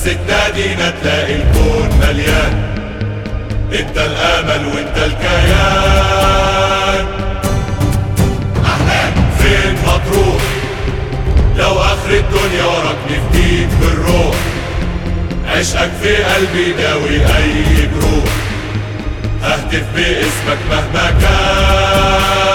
تنادينا تلاقي الكون مليان انت الامل وانت الكيان فين مطروح لو اخر الدنيا وراك نفديك بالروح عشقك في قلبي داوي اي جروح ههتف باسمك مهما كان